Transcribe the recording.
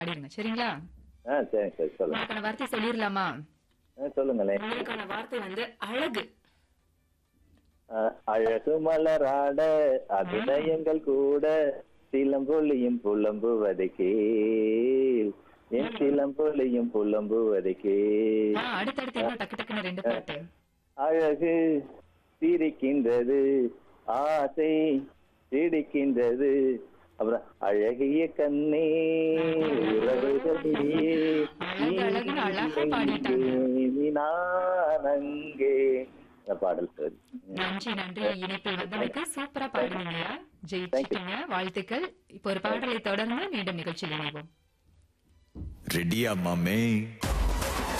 பாடிடுங்க சரிங்களா ஆ சரிங்க சார் சொல்லுங்க உங்களுக்கான வார்த்தை சொல்லிடலாமா ஆ, சொல்லுங்களேன் உங்களுக்கான வார்த்தை வந்து அழகு ஆ, அழகு மலராட அபிநயங்கள் கூட சிலம்பொலியும் புலம்புவதை கேள் என் சிலம்பொலியும் புலம்புவதை கேள் ஆ, அடுத்தடுத்து இன்னும் டக்கு டக்குன்னு ரெண்டு பாட்டு அழகு சிரிக்கின்றது ஆசை சிரிக்கின்றது அப்புறம் அழகிய கண்ணே உறவுகளிலே அழகு, அழகுன்னு அழகா பாடிட்டாங்க. நீ நான் அங்கே இந்த பாடல் சார் நன்றி நன்றி இணைப்பில் வந்தமைக்கு சூப்பரா பாடுனீங்க ஜெயிச்சிட்டீங்க வாழ்த்துக்கள் இப்போ ஒரு பாடலை தொடர்ந்து மீண்டும் நிகழ்ச்சியில் இணைவோம் ரெடியா மாமே